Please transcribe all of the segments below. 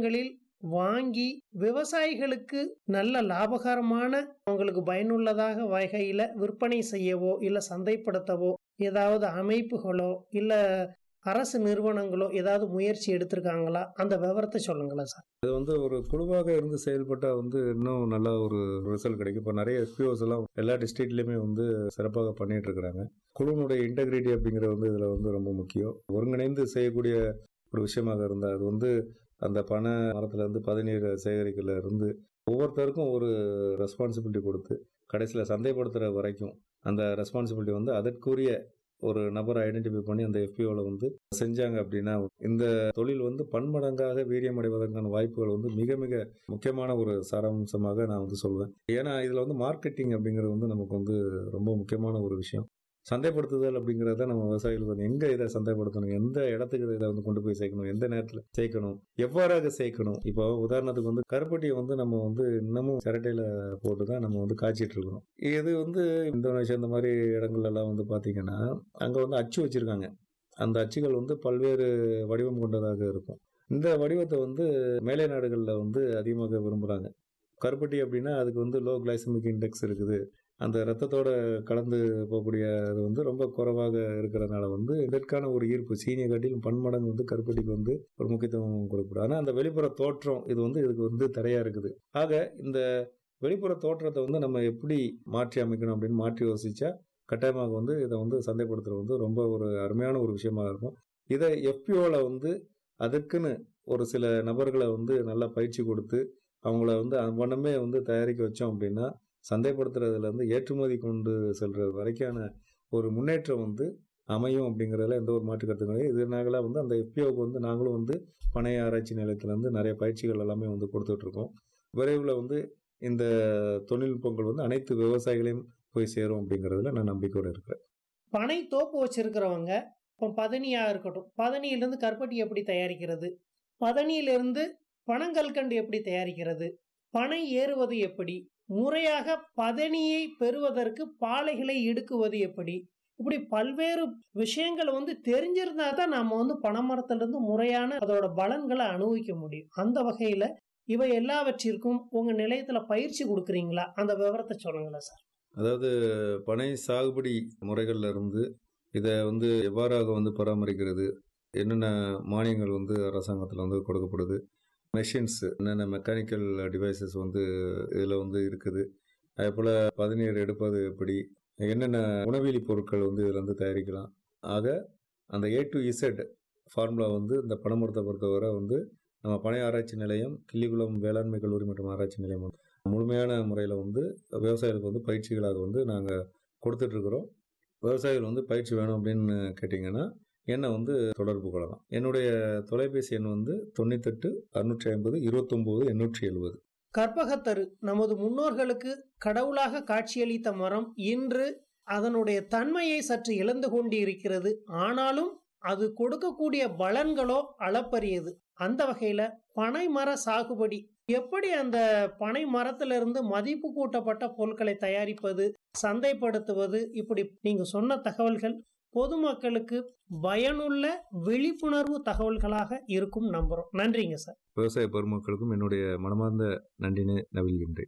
மாநிலங்களில் வாங்கி விவசாயிகளுக்கு நல்ல லாபகரமான அவங்களுக்கு பயனுள்ளதாக வகையில விற்பனை செய்யவோ இல்ல சந்தைப்படுத்தவோ ஏதாவது அமைப்புகளோ இல்ல அரசு நிறுவனங்களோ ஏதாவது முயற்சி எடுத்திருக்காங்களா அந்த விவரத்தை சொல்லுங்களேன் சார் இது வந்து ஒரு குழுவாக இருந்து செயல்பட்டால் வந்து இன்னும் நல்ல ஒரு ரிசல்ட் கிடைக்கும் இப்போ நிறைய எஸ்பிஓஸ் எல்லாம் எல்லா டிஸ்ட்ரிக்ட்லையுமே வந்து சிறப்பாக பண்ணிட்டு இருக்கிறாங்க குழுவினுடைய இன்டெகிரிட்டி அப்படிங்கிறது வந்து இதில் வந்து ரொம்ப முக்கியம் ஒருங்கிணைந்து செய்யக்கூடிய ஒரு விஷயமாக இருந்தால் அது வந்து அந்த பனை மரத்துலேருந்து பதநீர் சேகரிக்கல இருந்து ஒவ்வொருத்தருக்கும் ஒரு ரெஸ்பான்சிபிலிட்டி கொடுத்து கடைசியில் சந்தைப்படுத்துகிற வரைக்கும் அந்த ரெஸ்பான்சிபிலிட்டி வந்து அதற்குரிய ஒரு நபரை ஐடென்டிஃபை பண்ணி அந்த எஃபிஓவில் வந்து செஞ்சாங்க அப்படின்னா இந்த தொழில் வந்து பன்மடங்காக வீரியம் அடைவதற்கான வாய்ப்புகள் வந்து மிக மிக முக்கியமான ஒரு சாராம்சமாக நான் வந்து சொல்வேன் ஏன்னா இதில் வந்து மார்க்கெட்டிங் அப்படிங்கிறது வந்து நமக்கு வந்து ரொம்ப முக்கியமான ஒரு விஷயம் சந்தைப்படுத்துதல் அப்படிங்கிறத நம்ம விவசாயிகளுக்கு வந்து எங்கே இதை சந்தைப்படுத்தணும் எந்த இடத்துக்கு இதை வந்து கொண்டு போய் சேர்க்கணும் எந்த நேரத்தில் சேர்க்கணும் எவ்வாறாக சேர்க்கணும் இப்போ உதாரணத்துக்கு வந்து கருப்பட்டியை வந்து நம்ம வந்து இன்னமும் சிரட்டையில் போட்டு தான் நம்ம வந்து காய்ச்சிட்டு இருக்கிறோம் இது வந்து இந்தோனேஷியா இந்த மாதிரி இடங்கள்லாம் வந்து பார்த்தீங்கன்னா அங்கே வந்து அச்சு வச்சுருக்காங்க அந்த அச்சுகள் வந்து பல்வேறு வடிவம் கொண்டதாக இருக்கும் இந்த வடிவத்தை வந்து மேலை நாடுகளில் வந்து அதிகமாக விரும்புகிறாங்க கருப்பட்டி அப்படின்னா அதுக்கு வந்து லோ கிளைசமிக் இண்டெக்ஸ் இருக்குது அந்த ரத்தத்தோட கலந்து போகக்கூடிய அது வந்து ரொம்ப குறைவாக இருக்கிறதுனால வந்து இதற்கான ஒரு ஈர்ப்பு சீனியை காட்டிலும் பன்மடங்கு வந்து கருப்பட்டிக்கு வந்து ஒரு முக்கியத்துவம் கொடுக்கப்படுது ஆனால் அந்த வெளிப்புற தோற்றம் இது வந்து இதுக்கு வந்து தடையாக இருக்குது ஆக இந்த வெளிப்புற தோற்றத்தை வந்து நம்ம எப்படி மாற்றி அமைக்கணும் அப்படின்னு மாற்றி யோசிச்சா கட்டாயமாக வந்து இதை வந்து சந்தைப்படுத்துறது வந்து ரொம்ப ஒரு அருமையான ஒரு விஷயமா இருக்கும் இதை எஃபிஓவில் வந்து அதற்குன்னு ஒரு சில நபர்களை வந்து நல்லா பயிற்சி கொடுத்து அவங்கள வந்து அவ்வண்ணமே வந்து தயாரிக்க வச்சோம் அப்படின்னா சந்தைப்படுத்துறதுல இருந்து ஏற்றுமதி கொண்டு செல்றது வரைக்கான ஒரு முன்னேற்றம் வந்து அமையும் அப்படிங்கிறதுல எந்த ஒரு மாற்று கருத்து கிடையாது இதனால வந்து அந்த எஃபிஓக்கு வந்து நாங்களும் வந்து பணைய ஆராய்ச்சி நிலையத்திலேருந்து நிறைய பயிற்சிகள் எல்லாமே வந்து கொடுத்துட்டு இருக்கோம் விரைவில் வந்து இந்த தொழில்நுட்பங்கள் வந்து அனைத்து விவசாயிகளையும் போய் சேரும் அப்படிங்கிறதுல நான் நம்பிக்கையோடு இருக்கிறேன் பனை தோப்பு வச்சிருக்கிறவங்க இப்போ பதனியா இருக்கட்டும் பதனியிலிருந்து கருப்பட்டி எப்படி தயாரிக்கிறது பதனியிலிருந்து பனங்கல்கண்டு எப்படி தயாரிக்கிறது பனை ஏறுவது எப்படி முறையாக பதனியை பெறுவதற்கு பாலைகளை இடுக்குவது எப்படி இப்படி பல்வேறு விஷயங்கள் வந்து தெரிஞ்சிருந்தா தான் நாம வந்து பனைமரத்திலிருந்து முறையான அதோட பலன்களை அனுபவிக்க முடியும் அந்த வகையில இவை எல்லாவற்றிற்கும் உங்க நிலையத்துல பயிற்சி கொடுக்குறீங்களா அந்த விவரத்தை சொல்லுங்களேன் சார் அதாவது பனை சாகுபடி முறைகள்ல இருந்து இதை வந்து எவ்வாறாக வந்து பராமரிக்கிறது என்னென்ன மானியங்கள் வந்து அரசாங்கத்தில் வந்து கொடுக்கப்படுது மெஷின்ஸ் என்னென்ன மெக்கானிக்கல் டிவைசஸ் வந்து இதில் வந்து இருக்குது அதே போல் பதநீர் எடுப்பது எப்படி என்னென்ன உணவியலி பொருட்கள் வந்து இதில் வந்து தயாரிக்கலாம் ஆக அந்த ஏ டு இசட் ஃபார்முலா வந்து இந்த பனைமரத்தை பொறுத்தவரை வந்து நம்ம பனை ஆராய்ச்சி நிலையம் கிள்ளிக்குளம் வேளாண்மை கல்லூரி மற்றும் ஆராய்ச்சி நிலையம் வந்து முழுமையான முறையில் வந்து விவசாயிகளுக்கு வந்து பயிற்சிகளாக வந்து நாங்கள் கொடுத்துட்ருக்குறோம் விவசாயிகள் வந்து பயிற்சி வேணும் அப்படின்னு கேட்டிங்கன்னா என்னை வந்து தொடர்பு கொள்ளலாம் என்னுடைய தொலைபேசி எண் வந்து தொண்ணூத்தெட்டு அறுநூற்றி ஐம்பது இருபத்தொம்போது எண்ணூற்றி எழுபது கற்பகத்தரு நமது முன்னோர்களுக்கு கடவுளாக காட்சியளித்த மரம் இன்று அதனுடைய தன்மையை சற்று இழந்து கொண்டிருக்கிறது ஆனாலும் அது கொடுக்கக்கூடிய பலன்களோ அளப்பரியது அந்த வகையில பனை மர சாகுபடி எப்படி அந்த பனை மரத்திலிருந்து மதிப்பு கூட்டப்பட்ட பொருட்களை தயாரிப்பது சந்தைப்படுத்துவது இப்படி நீங்க சொன்ன தகவல்கள் பொதுமக்களுக்கு பயனுள்ள விழிப்புணர்வு தகவல்களாக இருக்கும் நம்புறோம் நன்றிங்க சார் விவசாய பெருமக்களுக்கும் என்னுடைய மனமார்ந்த நன்றினை நவில்கின்றேன்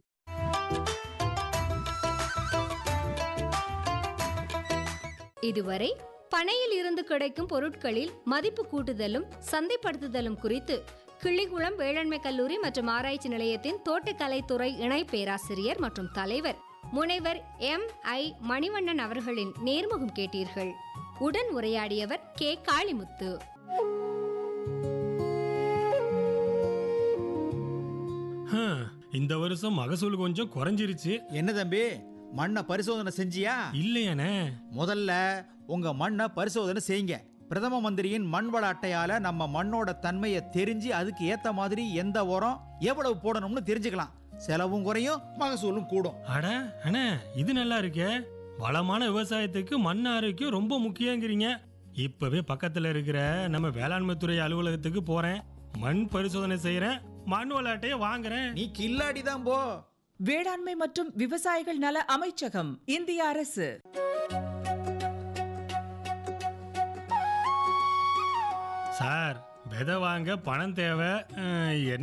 இதுவரை பனையில் இருந்து கிடைக்கும் பொருட்களில் மதிப்பு கூட்டுதலும் சந்தைப்படுத்துதலும் குறித்து கிள்ளிகுளம் வேளாண்மை கல்லூரி மற்றும் ஆராய்ச்சி நிலையத்தின் தோட்டக்கலைத்துறை இணை பேராசிரியர் மற்றும் தலைவர் முனைவர் எம் ஐ மணிவண்ணன் அவர்களின் நேர்முகம் கேட்டீர்கள் உடன் உரையாடியவர் கே காளிமுத்து ஹம், இந்த வருஷம் மகசூல் கொஞ்சம் குறைஞ்சிருச்சு என்ன தம்பி மண்ணை பரிசோதனை செஞ்சியா இல்லையானே முதல்ல உங்க மண்ணை பரிசோதனை செய்யுங்க பிரதம மந்திரியின் மண் வள அட்டையால நம்ம மண்ணோட தன்மையை தெரிஞ்சு அதுக்கு ஏத்த மாதிரி எந்த உரம் எவ்வளவு போடணும்னு தெரிஞ்சுக்கலாம் செலவும் குறையும் மகசூலும் கூடும் அட அண்ணே இது நல்லா இருக்கே வளமான விவசாயத்துக்கு மண் ஆரோக்கியம் ரொம்ப முக்கியங்கிறீங்க இப்பவே பக்கத்துல இருக்கிற நம்ம வேளாண்மை துறை அலுவலகத்துக்கு போறேன் மண் பரிசோதனை செய்யறேன் மண் விளையாட்டையே வாங்குறேன் நீ கில்லாடி தான் போ வேளாண்மை மற்றும் விவசாயிகள் நல அமைச்சகம் இந்திய அரசு சார் விதை வாங்க பணம் தேவை அஹ், என்ன